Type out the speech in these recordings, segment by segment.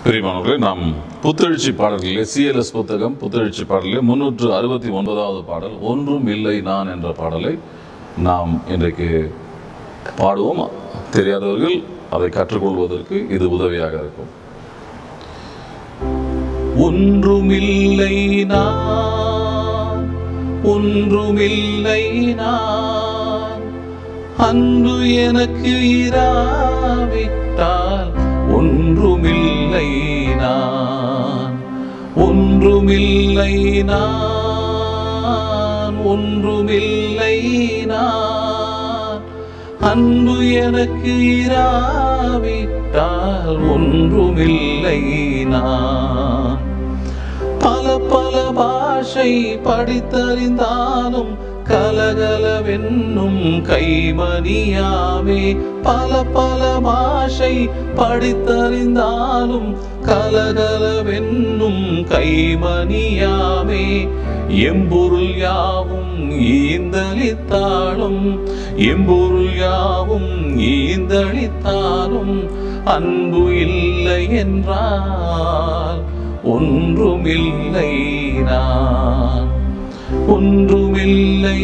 பிரியமானவர்களே நாம் புத்தெழுச்சி பாடல்களிலே சிஎல்எஸ் புத்தகம் புத்தெழுச்சி பாடலிலே முன்னூற்று அறுபத்தி ஒன்பதாவது பாடல் ஒன்றும் இல்லை நான் என்ற பாடலை நாம் இன்றைக்கு பாடுவோம் தெரியாதவர்கள் அதை கற்றுக்கொள்வதற்கு இது உதவியாக இருக்கும் ஒன்றுமில்லை நான் ஒன்றுமில்லை நான் அன்பு எனக்கு இராவிட்டால் ஒன்றுமில்லை நான் ஒன்றுமில்லை நான் ஒன்றுமில்லை நான் அன்பு எனக்கு இராவிட்டால் ஒன்றுமில்லை நான் பல பல பாஷை படித்தறிந்தாலும் கலகலவென்னும் கைமணியாமே பல பல பாஷை படித்தறிந்தாலும் கலகலவென்னும் கைமணியாமே எம்பொருள் யாவும் ஈந்தளித்தாலும் எம்பொருள் யாவும் ஈந்தளித்தாலும் அன்பு இல்லை என்றால் ஒன்றுமில்லை நான் ஒன்றுமில்லை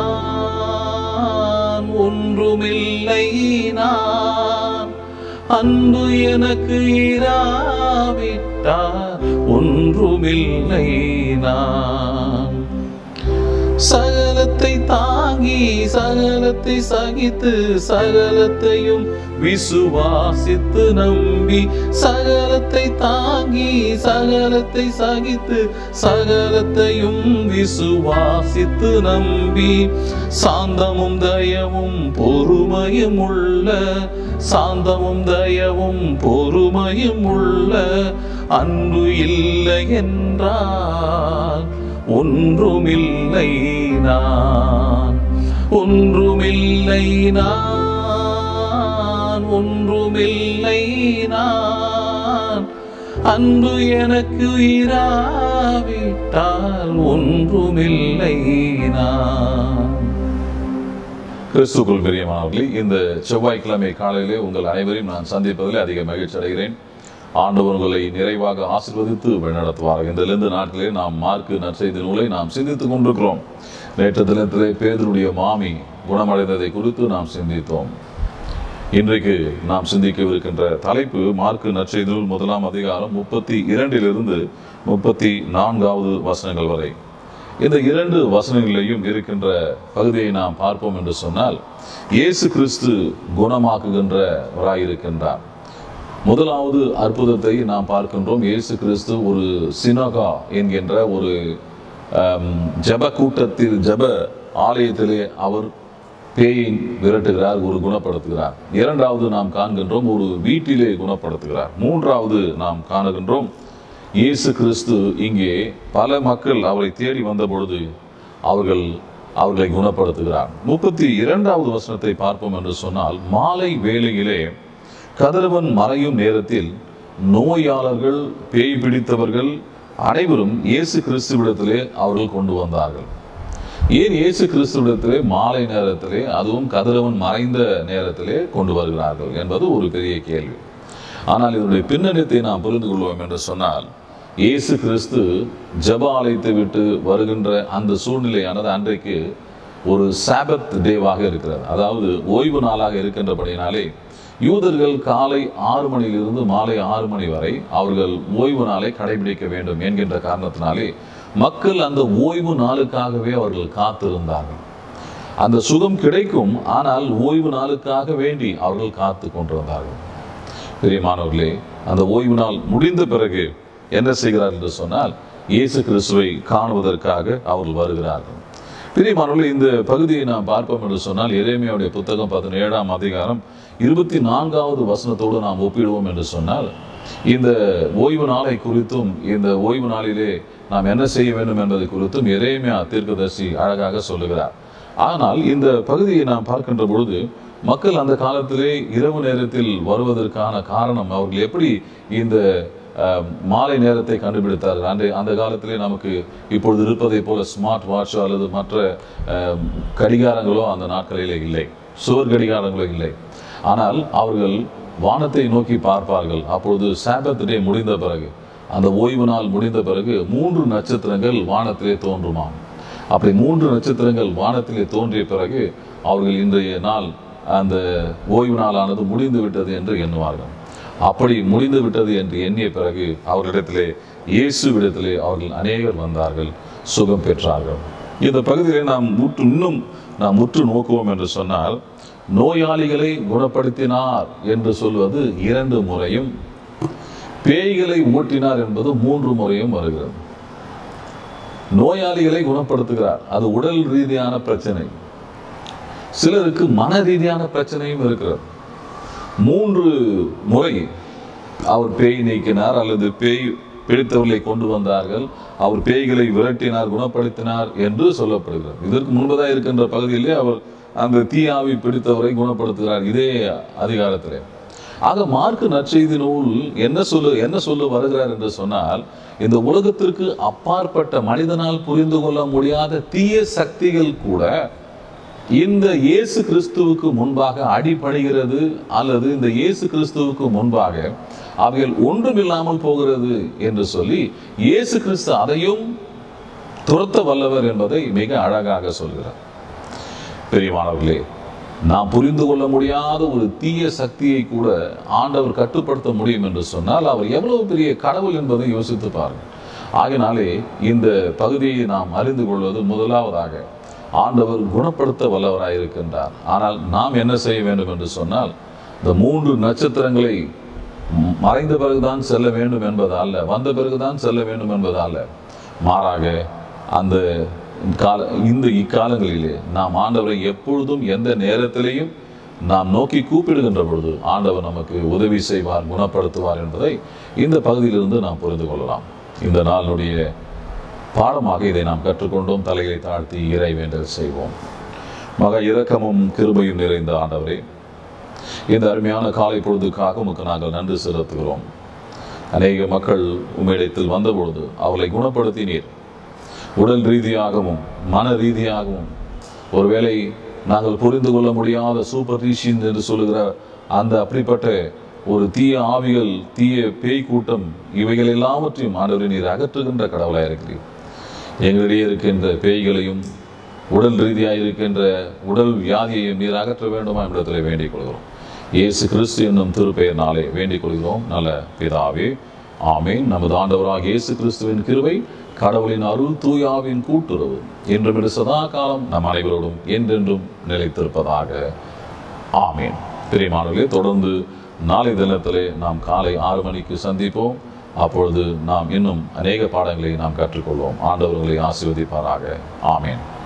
நான் ஒன்றுமில்லை நான் அன்பு எனக்கு இராவிட்டார் ஒன்றுமில்லை நான் சகலத்தை தாங்கி சகலத்தை சகித்து சகலத்தையும் விசுவாசித்து நம்பி சகலத்தை தாங்கி சகலத்தை சகித்து சகலத்தையும் விசுவாசித்து நம்பி சாந்தமும் தயவும் பொறுமையும் உள்ள சாந்தமும் தயவும் பொறுமையும் உள்ள அன்பு இல்லை என்றால் ஒன்றுமில்லை நான் ஒன்றுமில்லை நான் ஒன்றுமில்லை நான் அன்பு எனக்கு இராவிட்டால் ஒன்றுமில்லை நான் கிறிஸ்துக்குள் பிரியமானவர்களே இந்த செவ்வாய்க்கிழமை காலையிலே உங்கள் அனைவரையும் நான் சந்திப்பதில் அதிக மகிழ்ச்சி அடைகிறேன் ஆண்டவர் உங்களை நிறைவாக ஆசிர்வதித்து வழிநடத்துவார் இதிலிருந்து நாட்களே நாம் மார்க்கு நற்செய்தி நூலை நாம் சிந்தித்துக் கொண்டிருக்கிறோம் நேற்று தினத்திலே பேதருடைய மாமி குணமடைந்ததை குறித்து நாம் சிந்தித்தோம் இன்றைக்கு நாம் சிந்திக்கவிருக்கின்ற தலைப்பு மார்க்கு நற்செய்தி நூல் முதலாம் அதிகாரம் முப்பத்தி இரண்டிலிருந்து முப்பத்தி நான்காவது வசனங்கள் வரை இந்த இரண்டு வசனங்களிலேயும் இருக்கின்ற பகுதியை நாம் பார்ப்போம் என்று சொன்னால் இயேசு கிறிஸ்து குணமாக்குகின்றவராயிருக்கின்றார் முதலாவது அற்புதத்தை நாம் பார்க்கின்றோம் இயேசு கிறிஸ்து ஒரு சினகா என்கின்ற ஒரு ஜப கூட்டத்தில் ஜப ஆலயத்திலே அவர் பேயை விரட்டுகிறார் ஒரு குணப்படுத்துகிறார் இரண்டாவது நாம் காண்கின்றோம் ஒரு வீட்டிலே குணப்படுத்துகிறார் மூன்றாவது நாம் காணுகின்றோம் இயேசு கிறிஸ்து இங்கே பல மக்கள் அவரை தேடி வந்த பொழுது அவர்கள் அவர்களை குணப்படுத்துகிறார் முப்பத்தி இரண்டாவது வசனத்தை பார்ப்போம் என்று சொன்னால் மாலை வேளையிலே கதிரவன் மறையும் நேரத்தில் நோயாளர்கள் பேய் பிடித்தவர்கள் அனைவரும் இயேசு கிறிஸ்துவிடத்திலே அவர்கள் கொண்டு வந்தார்கள் ஏன் இயேசு கிறிஸ்துவிடத்திலே மாலை நேரத்திலே அதுவும் கதிரவன் மறைந்த நேரத்திலே கொண்டு வருகிறார்கள் என்பது ஒரு பெரிய கேள்வி ஆனால் இதனுடைய பின்னணியத்தை நாம் புரிந்து கொள்வோம் என்று சொன்னால் இயேசு கிறிஸ்து ஜப ஆலயத்தை விட்டு வருகின்ற அந்த சூழ்நிலையானது அன்றைக்கு ஒரு சாபத் டேவாக இருக்கிறது அதாவது ஓய்வு நாளாக இருக்கின்றபடினாலே யூதர்கள் காலை ஆறு மணியிலிருந்து மாலை ஆறு மணி வரை அவர்கள் ஓய்வு நாளை கடைபிடிக்க வேண்டும் என்கின்ற காரணத்தினாலே மக்கள் அந்த ஓய்வு நாளுக்காகவே அவர்கள் காத்திருந்தார்கள் அந்த சுகம் கிடைக்கும் ஆனால் ஓய்வு நாளுக்காக வேண்டி அவர்கள் காத்து கொண்டிருந்தார்கள் பெரியமானவர்களே அந்த ஓய்வு நாள் முடிந்த பிறகு என்ன செய்கிறார் என்று சொன்னால் இயேசு கிறிஸ்துவை காணுவதற்காக அவர்கள் வருகிறார்கள் பிரியமானவர்களே இந்த பகுதியை நாம் பார்ப்போம் என்று சொன்னால் இறைமையுடைய புத்தகம் பதினேழாம் அதிகாரம் இருபத்தி நான்காவது வசனத்தோடு நாம் ஒப்பிடுவோம் என்று சொன்னால் இந்த ஓய்வு நாளை குறித்தும் இந்த ஓய்வு நாளிலே நாம் என்ன செய்ய வேண்டும் என்பதை குறித்தும் இறைமையா தீர்க்கதர்சி அழகாக சொல்லுகிறார் ஆனால் இந்த பகுதியை நாம் பார்க்கின்ற பொழுது மக்கள் அந்த காலத்திலே இரவு நேரத்தில் வருவதற்கான காரணம் அவர்கள் எப்படி இந்த மாலை நேரத்தை கண்டுபிடித்தார்கள் அந்த அந்த காலத்திலே நமக்கு இப்பொழுது இருப்பதை போல ஸ்மார்ட் வாட்சோ அல்லது மற்ற கடிகாரங்களோ அந்த நாட்களிலே இல்லை சுவர் கடிகாரங்களோ இல்லை ஆனால் அவர்கள் வானத்தை நோக்கி பார்ப்பார்கள் அப்பொழுது சாபத் டே முடிந்த பிறகு அந்த ஓய்வு நாள் முடிந்த பிறகு மூன்று நட்சத்திரங்கள் வானத்திலே தோன்றுமாம் அப்படி மூன்று நட்சத்திரங்கள் வானத்திலே தோன்றிய பிறகு அவர்கள் இன்றைய நாள் அந்த ஓய்வு நாளானது முடிந்து விட்டது என்று எண்ணுவார்கள் அப்படி முடிந்து விட்டது என்று எண்ணிய பிறகு அவர்களிடத்திலே இயேசுவிடத்திலே அவர்கள் அநேகர் வந்தார்கள் சுகம் பெற்றார்கள் இந்த பகுதியிலே நாம் முற்று இன்னும் நாம் முற்று நோக்குவோம் என்று சொன்னால் நோயாளிகளை குணப்படுத்தினார் என்று சொல்வது இரண்டு முறையும் பேய்களை ஓட்டினார் என்பது மூன்று முறையும் வருகிறது நோயாளிகளை குணப்படுத்துகிறார் அது உடல் ரீதியான பிரச்சனை சிலருக்கு மன ரீதியான பிரச்சனையும் இருக்கிறது மூன்று முறை அவர் பேய் நீக்கினார் அல்லது பேய் பிடித்தவர்களை கொண்டு வந்தார்கள் அவர் பேய்களை விரட்டினார் குணப்படுத்தினார் என்று சொல்லப்படுகிறது இதற்கு முன்பதாக இருக்கின்ற பகுதியிலே அவர் அந்த தீயாவி பிடித்தவரை குணப்படுத்துகிறார் இதே அதிகாரத்திலே ஆக மார்க்கு நற்செய்தி நூல் என்ன சொல்லு என்ன சொல்ல வருகிறார் என்று சொன்னால் இந்த உலகத்திற்கு அப்பாற்பட்ட மனிதனால் புரிந்து கொள்ள முடியாத தீய சக்திகள் கூட இந்த இயேசு கிறிஸ்துவுக்கு முன்பாக அடிபணிகிறது அல்லது இந்த இயேசு கிறிஸ்துவுக்கு முன்பாக அவைகள் ஒன்றுமில்லாமல் போகிறது என்று சொல்லி இயேசு கிறிஸ்து அதையும் துரத்த வல்லவர் என்பதை மிக அழகாக சொல்கிறார் பெரியமானவர்களே நாம் புரிந்து கொள்ள முடியாத ஒரு தீய சக்தியை கூட ஆண்டவர் கட்டுப்படுத்த முடியும் என்று சொன்னால் அவர் எவ்வளவு பெரிய கடவுள் என்பதை யோசித்து பாருங்கள் ஆகினாலே இந்த பகுதியை நாம் அறிந்து கொள்வது முதலாவதாக ஆண்டவர் குணப்படுத்த வல்லவராய் இருக்கின்றார் ஆனால் நாம் என்ன செய்ய வேண்டும் என்று சொன்னால் இந்த மூன்று நட்சத்திரங்களை மறைந்த பிறகுதான் செல்ல வேண்டும் என்பதல்ல வந்த பிறகுதான் செல்ல வேண்டும் என்பதல்ல மாறாக அந்த கால இந்த இக்காலங்களிலே நாம் ஆண்டவரை எப்பொழுதும் எந்த நேரத்திலேயும் நாம் நோக்கி கூப்பிடுகின்ற பொழுது ஆண்டவர் நமக்கு உதவி செய்வார் குணப்படுத்துவார் என்பதை இந்த பகுதியிலிருந்து நாம் புரிந்து கொள்ளலாம் இந்த நாளுடைய பாடமாக இதை நாம் கற்றுக்கொண்டோம் தலையை தாழ்த்தி இறை வேண்டல் செய்வோம் மக இரக்கமும் கிருபையும் நிறைந்த ஆண்டவரே இந்த அருமையான காலை பொழுதுக்காக உமக்கு நாங்கள் நன்றி செலுத்துகிறோம் அநேக மக்கள் உம்மிடத்தில் வந்தபொழுது அவளை குணப்படுத்தினீர் உடல் ரீதியாகவும் மன ரீதியாகவும் ஒருவேளை நாங்கள் புரிந்து கொள்ள முடியாத சூப்பர் ரீஷின் என்று சொல்லுகிற அந்த அப்படிப்பட்ட ஒரு தீய ஆவிகள் தீய பேய் கூட்டம் இவைகள் எல்லாவற்றையும் ஆண்டவரை நீர் அகற்றுகின்ற கடவுளாக இருக்கிறீர் எங்களிடையே இருக்கின்ற பேய்களையும் உடல் ரீதியாக இருக்கின்ற உடல் வியாதியையும் நீர் அகற்ற வேண்டுமா இடத்துல வேண்டிக் கொள்கிறோம் இயேசு கிறிஸ்து என்னும் திருப்பெயர்னாலே வேண்டிக் கொள்கிறோம் நல்ல பிதாவே ஆமேன் நமது ஆண்டவராக இயேசு கிறிஸ்துவின் கிருபை கடவுளின் அருள் தூயாவின் கூட்டுறவு என்றும் இரு சதா காலம் நம் அனைவரோடும் என்றென்றும் நிலைத்திருப்பதாக ஆமேன் பிரியமானவர்களே தொடர்ந்து நாளை தினத்திலே நாம் காலை ஆறு மணிக்கு சந்திப்போம் அப்பொழுது நாம் இன்னும் அநேக பாடங்களை நாம் கற்றுக்கொள்வோம் ஆண்டவர்களை ஆசீர்வதிப்பாராக ஆமேன்